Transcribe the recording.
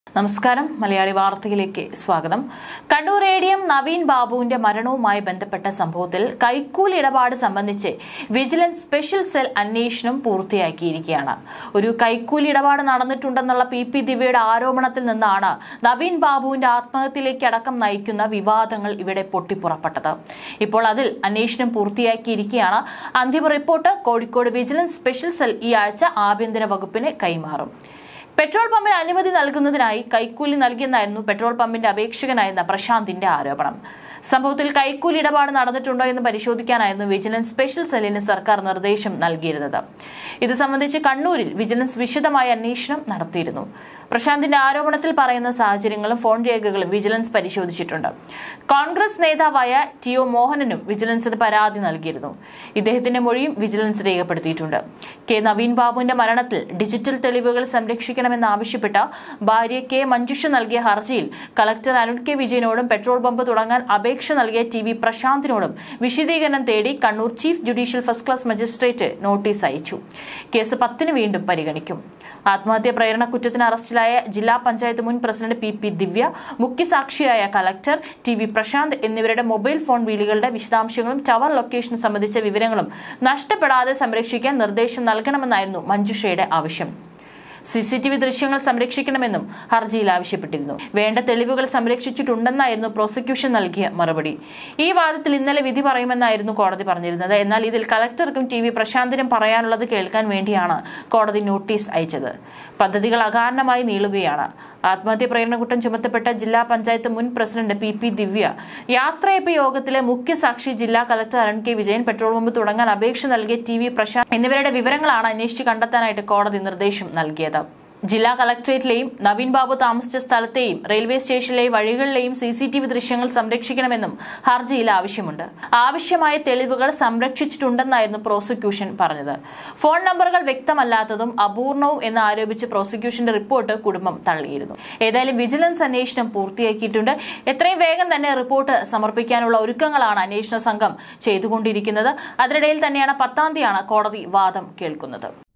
നമസ്കാരം മലയാളി വാർത്തയിലേക്ക് സ്വാഗതം Kannur A D M Naveen ബാബുവിന്റെ മരണവുമായി ബന്ധപ്പെട്ട സംഭവത്തിൽ കൈക്കൂലി ഇടപാട് സംബന്ധിച്ച് വിജിലൻസ് സ്പെഷ്യൽ സെൽ അന്വേഷണം പൂർത്തിയാക്കിയിരിക്കുകയാണ് ഒരു കൈക്കൂലി ഇടപാട് നടന്നിട്ടുണ്ടെന്നുള്ള പി പി ദിവ്യയുടെ ആരോപണത്തിൽ നിന്നാണ് നവീൻ ബാബുവിന്റെ ആത്മഹത്യയിലേക്ക് അടക്കം നയിക്കുന്ന വിവാദങ്ങൾ ഇവിടെ പൊട്ടിപ്പുറപ്പെട്ടത് ഇപ്പോൾ അതിൽ അന്വേഷണം പൂർത്തിയാക്കിയിരിക്കുകയാണ് അന്തിമ report Kozhikode vigilance special cell ഈ ആഴ്ച ആഭ്യന്തര വകുപ്പിന് കൈമാറും പെട്രോൾ പമ്പിന് അനുമതി നൽകുന്നതിനായി കൈക്കൂലി നൽകിയെന്നായിരുന്നു പെട്രോൾ പമ്പിന്റെ അപേക്ഷകനായിരുന്ന പ്രശാന്തിന്റെ ആരോപണം സംഭവത്തിൽ കൈക്കൂലി ഇടപാട് നടന്നിട്ടുണ്ടോ എന്ന് പരിശോധിക്കാനായിരുന്നു വിജിലൻസ് സ്പെഷ്യൽ സെല്ലിന് സർക്കാർ നിർദ്ദേശം നൽകിയിരുന്നത് ഇത് സംബന്ധിച്ച് കണ്ണൂരിൽ വിജിലൻസ് വിശദമായ അന്വേഷണം നടത്തിയിരുന്നു പ്രശാന്തിന്റെ ആരോപണത്തിൽ പറയുന്ന സാഹചര്യങ്ങളും ഫോൺ രേഖകളും വിജിലൻസ് പരിശോധിച്ചിട്ടുണ്ട് കോൺഗ്രസ് നേതാവായ ടി ഒ മോഹനനും വിജിലൻസിന് പരാതി നൽകിയിരുന്നു ഇദ്ദേഹത്തിന്റെ മൊഴിയും വിജിലൻസ് രേഖപ്പെടുത്തിയിട്ടുണ്ട് കെ നവീൻ ബാബുവിന്റെ മരണത്തിൽ ഡിജിറ്റൽ തെളിവുകൾ സംരക്ഷിക്കണമെന്നാവശ്യപ്പെട്ട ഭാര്യ കെ മഞ്ജുഷ നൽകിയ ഹർജിയിൽ കളക്ടർ അരുൺ കെ വിജയനോടും പെട്രോൾ പമ്പ് തുടങ്ങാൻ അപേക്ഷ നൽകിയ ടി വി പ്രശാന്തിനോടും വിശദീകരണം തേടി Kannur chief judicial first class magistrate notice അയച്ചു കേസ് പത്തിന് വീണ്ടും പരിഗണിക്കും ആത്മഹത്യ പ്രേരണ കുറ്റത്തിന് അറസ്റ്റിലായ ജില്ലാ പഞ്ചായത്ത് മുൻ പ്രസിഡന്റ് പി പി ദിവ്യ മുഖ്യസാക്ഷിയായ കളക്ടർ ടി വി പ്രശാന്ത് എന്നിവരുടെ മൊബൈൽ ഫോൺ വിളികളുടെ വിശദാംശങ്ങളും ടവർ ലൊക്കേഷൻ സംബന്ധിച്ച വിവരങ്ങളും നഷ്ടപ്പെടാതെ സംരക്ഷിക്കാൻ നിർദ്ദേശം നൽകണമെന്നായിരുന്നു മഞ്ജുഷയുടെ ആവശ്യം സി സി ടി വി ദൃശ്യങ്ങൾ സംരക്ഷിക്കണമെന്നും ഹർജിയിൽ ആവശ്യപ്പെട്ടിരുന്നു വേണ്ട തെളിവുകൾ സംരക്ഷിച്ചിട്ടുണ്ടെന്നായിരുന്നു പ്രോസിക്യൂഷൻ നൽകിയ മറുപടി ഈ വാദത്തിൽ ഇന്നലെ വിധി പറയുമെന്നായിരുന്നു കോടതി പറഞ്ഞിരുന്നത് എന്നാൽ ഇതിൽ കളക്ടർക്കും ടി വി പ്രശാന്തിനും പറയാനുള്ളത് കേൾക്കാൻ വേണ്ടിയാണ് കോടതി നോട്ടീസ് അയച്ചത് പദ്ധതികൾ അകാരണമായി നീളുകയാണ് ആത്മഹത്യ പ്രേരണക്കുറ്റം ചുമത്തപ്പെട്ട ജില്ലാ പഞ്ചായത്ത് മുൻ പ്രസിഡന്റ് പി പി ദിവ്യ യാത്രയപ്പ് യോഗത്തിലെ മുഖ്യ സാക്ഷി ജില്ലാ collector Arun K Vijayan petrol pump തുടങ്ങാൻ അപേക്ഷ നൽകിയ ടി വി പ്രശാന്ത് എന്നിവരുടെ വിവരങ്ങളാണ് അന്വേഷിച്ച് കണ്ടെത്താനായിട്ട് കോടതി നിർദ്ദേശം നൽകിയത് ജില്ലാ കളക്ടറേറ്റിലെയും നവീൻ ബാബു താമസിച്ച സ്ഥലത്തെയും റെയിൽവേ സ്റ്റേഷനിലെയും വഴികളിലെയും സി സി ടി വി ദൃശ്യങ്ങൾ സംരക്ഷിക്കണമെന്നും ഹർജിയിൽ ആവശ്യമുണ്ട് ആവശ്യമായ തെളിവുകൾ സംരക്ഷിച്ചിട്ടുണ്ടെന്നായിരുന്നു പ്രോസിക്യൂഷൻ പറഞ്ഞത് ഫോൺ നമ്പറുകൾ വ്യക്തമല്ലാത്തതും അപൂർണവും എന്ന് ആരോപിച്ച് പ്രോസിക്യൂഷന്റെ റിപ്പോർട്ട് കുടുംബം തള്ളിയിരുന്നു ഏതായാലും വിജിലൻസ് അന്വേഷണം പൂർത്തിയാക്കിയിട്ടുണ്ട് എത്രയും വേഗം തന്നെ റിപ്പോർട്ട് സമർപ്പിക്കാനുള്ള ഒരുക്കങ്ങളാണ് അന്വേഷണ സംഘം ചെയ്തുകൊണ്ടിരിക്കുന്നത് അതിനിടയിൽ തന്നെയാണ് പത്താം തീയതിയാണ് കോടതി വാദം കേൾക്കുന്നത്